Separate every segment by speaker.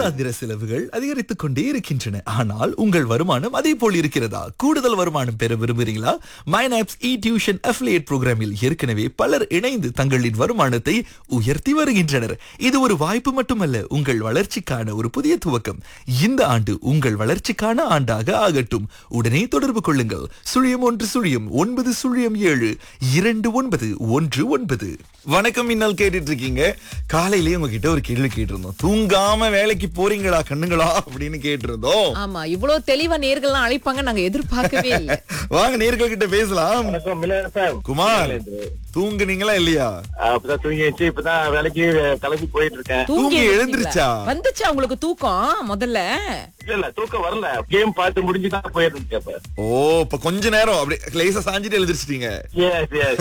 Speaker 1: மாதாந்திர செலவுகள் அதிகரித்துக் கொண்டே இருக்கின்றன ஆனால் உங்கள் வருமானம் அதே போல் இருக்கிறதா கூடுதல் வருமானம் பெற விரும்புகிறீங்களா மைனாப்ஸ் இ டியூஷன் அஃபிலியேட் புரோகிராமில் ஏற்கனவே பலர் இணைந்து தங்களின் வருமானத்தை உயர்த்தி வருகின்றனர் இது ஒரு வாய்ப்பு மட்டுமல்ல உங்கள் வளர்ச்சிக்கான ஒரு புதிய துவக்கம் இந்த ஆண்டு உங்கள் வளர்ச்சிக்கான ஆண்டாக ஆகட்டும் உடனே தொடர்பு கொள்ளுங்கள் சுழியம் ஒன்று சுழியம் ஒன்பது சுழியம் ஏழு இரண்டு ஒன்பது ஒன்று ஒன்பது வணக்கம் இன்னல் கேட்டுட்டு இருக்கீங்க காலையிலேயே உங்ககிட்ட ஒரு கேள்வி கேட்டிருந்தோம் தூங்காம வேலைக்கு போறீங்களா கண்ணுங்களா அப்படின்னு கேட்டிருந்தோம்
Speaker 2: ஆமா இவ்வளவு தெளிவா நேர்கள்லாம் அழைப்பாங்க நாங்க எதிர்பார்க்கவே இல்ல
Speaker 1: வாங்க நேர்கள் கிட்ட பேசலாம்
Speaker 3: வணக்கம் மிலன் சார்
Speaker 1: குமார் தூங்குனீங்களா இல்லையா
Speaker 3: அப்பதான் தூங்கி வச்சு இப்பதான் வேலைக்கு கிளம்பி போயிட்டு இருக்கேன்
Speaker 1: தூங்கி
Speaker 2: எழுந்திருச்சீங்களா?
Speaker 1: எழுந்திருச்சா?
Speaker 2: வந்துச்சா உங்களுக்கு தூக்கம் முதல்ல
Speaker 3: இல்ல இல்ல தூக்கம் வரல கேம் பார்த்து முடிஞ்சுதான் போயிட்டு இருக்கேன் இப்ப
Speaker 1: ஓ இப்ப கொஞ்ச நேரம் அப்படியே லேசா சாஞ்சிட்டு எழுந்திருச்சிட்டீங்க
Speaker 3: எஸ் எஸ்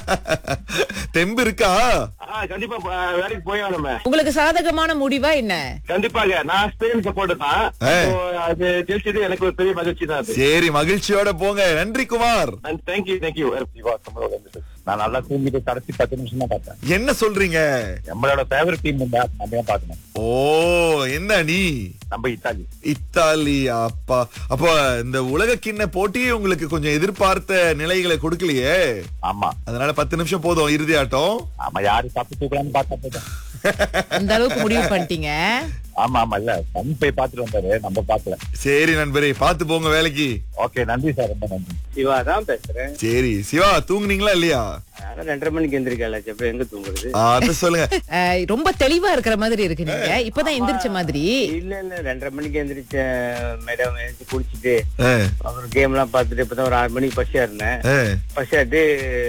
Speaker 1: தெம்பு இருக்கா
Speaker 3: ஆ கண்டிப்பா ப- வேலைக்கு போய் ஆகணுமே
Speaker 2: உங்களுக்கு சாதகமான முடிவா என்ன
Speaker 3: கண்டிப்பாக நான் ஸ்பெயின் சப்போர்ட் தான்
Speaker 1: ஏ.
Speaker 3: So, அது ஜெயிச்சது எனக்கு ஒரு பெரிய மகிழ்ச்சி தான் அது
Speaker 1: சரி மகிழ்ச்சியோட போங்க நன்றி குமார்
Speaker 3: தேங்க்யூ தேங்க்யூ நான் நல்லா தூங்கிட்டு கடைசி பத்து நிமிஷம் தான் பார்த்தேன்
Speaker 1: என்ன சொல்றீங்க
Speaker 3: நம்மளோட ஃபேவரட் டீம் தான் நம்ம தான் பார்க்கணும்
Speaker 1: ஓ என்ன நீ
Speaker 3: நம்ம இத்தாலி
Speaker 1: இத்தாலி அப்பா அப்போ இந்த உலக கிண்ண போட்டி உங்களுக்கு கொஞ்சம் எதிர்பார்த்த நிலைகளை கொடுக்கலையே
Speaker 3: ஆமா
Speaker 1: அதனால பத்து நிமிஷம் போதும் இறுதி ஆட்டம்
Speaker 3: ஆமா யாரு சாப்பிட்டு தூக்கலாம்னு பார்த்தா போதும்
Speaker 2: அந்த அளவுக்கு முடிவு பண்ணிட்டீங்க
Speaker 3: ஆமா ஆமா இல்ல சன் போய் பாத்துட்டு வந்தாரு நம்ம பாக்கல
Speaker 1: சரி நண்பரே பார்த்து போங்க வேலைக்கு
Speaker 3: ஓகே நன்றி சார் ரொம்ப நன்றி
Speaker 4: சிவா தான் பேசுறேன்
Speaker 1: சரி சிவா தூங்குனீங்களா இல்லையா
Speaker 4: ஆனா ரெண்டரை மணிக்கு எந்திரிக்கல அப்ப எங்க தூங்குறது
Speaker 1: ஆ, அத சொல்லுங்க
Speaker 2: அஹ், ரொம்ப தெளிவா இருக்கிற மாதிரி இருக்கு நீங்க இப்பதான் எந்திரிச்ச மாதிரி
Speaker 4: இல்ல இல்ல ரெண்டரை மணிக்கு எந்திரிச்ச மேடம் எழுந்து குளிச்சுட்டு
Speaker 1: ஆ,
Speaker 4: அப்புறம் கேம் எல்லாம் பார்த்துட்டு இப்பதான் ஒரு ஆறு மணிக்கு பசியா இருந்தேன்
Speaker 1: ஆ.
Speaker 4: பசியாட்டு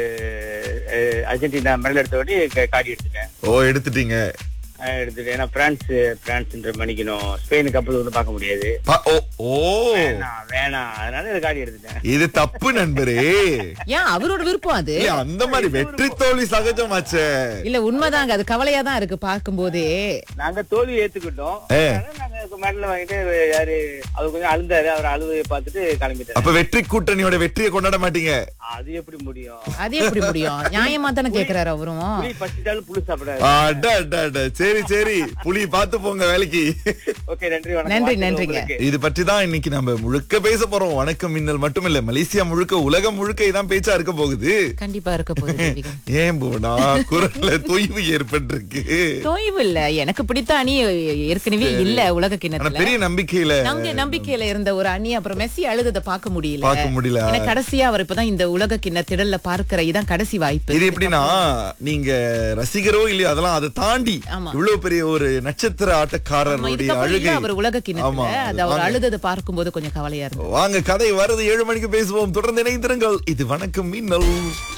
Speaker 4: அர்ஜென்டினா மெடல் எடுத்த வாட்டி க- காடி எடுத்துட்டேன்
Speaker 1: ஓ எடுத்துட்டீங்க
Speaker 4: அஹ் எடுத்துட்டு ஏன்னா பிரான்ஸ் பிரான்ஸ் மணிக்கணும் ஸ்பெயினுக்கு அப்புறம் வந்து பார்க்க முடியாது
Speaker 1: பா- ஓ ஓ
Speaker 4: வேணாம் வேணாம் அதனால இந்த காடி எடுத்துட்டேன்
Speaker 1: இது தப்பு நண்பரே
Speaker 2: ஏன் அவரோட விருப்பம் அது
Speaker 1: இல்ல, அந்த மாதிரி வெற்றி தோல்வி சகஜமாச்சே
Speaker 2: இல்ல உண்மைதாங்க அது கவலையா தான் இருக்கு பார்க்கும் போதே
Speaker 4: நாங்க தோல்வி ஏத்துக்கிட்டோம்
Speaker 1: ஏ.
Speaker 4: அதனால நாங்க மெடல் வாங்கிட்டு யாரு அவர் கொஞ்சம் அழுந்தாரு அவர் அழுவையை பார்த்துட்டு கிளம்பிட்டாரு
Speaker 1: அப்ப வெற்றி கூட்டணியோட வெற்றியை கொண்டாட மாட்டீங்க
Speaker 4: அது எப்படி முடியும்
Speaker 2: அது எப்படி முடியும் நியாயமா தானே கேக்குறாரு அவரும்
Speaker 4: புளி பசிட்டாலும் புளி சாப்பிடாது
Speaker 1: அட, அட, அட. சரி சரி புலி பார்த்து போங்க வேலைக்கு
Speaker 4: ஓகே நன்றி வணக்கம்
Speaker 2: நன்றி,
Speaker 4: வாழ்த்துக்கள்
Speaker 2: நன்றிங்க.
Speaker 4: உங்களுக்கு.
Speaker 1: இது பற்றி தான் இன்னைக்கு நம்ம முழுக்க பேச போறோம் வணக்கம் மின்னல் மட்டும் இல்ல மலேசியா முழுக்க உலகம் முழுக்க இதான் பேச்சா இருக்க போகுது
Speaker 2: கண்டிப்பா இருக்க போகுது தேவிகா.
Speaker 1: ஏன் போனா குரல்ல தொய்வு ஏற்பட்டிருக்கு
Speaker 2: தொய்வு இல்ல எனக்கு பிடித்த அணி ஏற்கனவே இல்ல உலக
Speaker 1: ஆனா
Speaker 2: கிண்ணத்துல
Speaker 1: பெரிய நம்பிக்கையில
Speaker 2: நாங்க நம்பிக்கையில இருந்த ஒரு அணி அப்புறம் மெஸ்ஸி அழுதத பார்க்க முடியல
Speaker 1: பார்க்க முடியல
Speaker 2: ஏன்னா கடைசியா அவர் இப்பதான் இந்த உலக கிண்ண திடல்ல பார்க்கிற இதான் கடைசி வாய்ப்பு
Speaker 1: இது எப்படின்னா நீங்க ரசிகரோ இல்லையோ அதெல்லாம் அதை தாண்டி
Speaker 2: ஆமா.
Speaker 1: இவ்வளவு பெரிய ஒரு நட்சத்திர
Speaker 2: ஆமா,
Speaker 1: ஆட்டக்காரருடைய
Speaker 2: இதுக்கப்புறம் இல்ல
Speaker 1: அழுகை
Speaker 2: அவர் உலக
Speaker 1: ஆமா,
Speaker 2: கிண்ணத்துல அது அவர்
Speaker 1: வாங்க.
Speaker 2: அழுதத பார்க்கும்போது கொஞ்சம் கவலையா இருந்தது
Speaker 1: வாங்க கதை வருது ஏழு மணிக்கு பேசுவோம் தொடர்ந்து இணைந்திருங்கள் இது வணக்கம் மின்னல்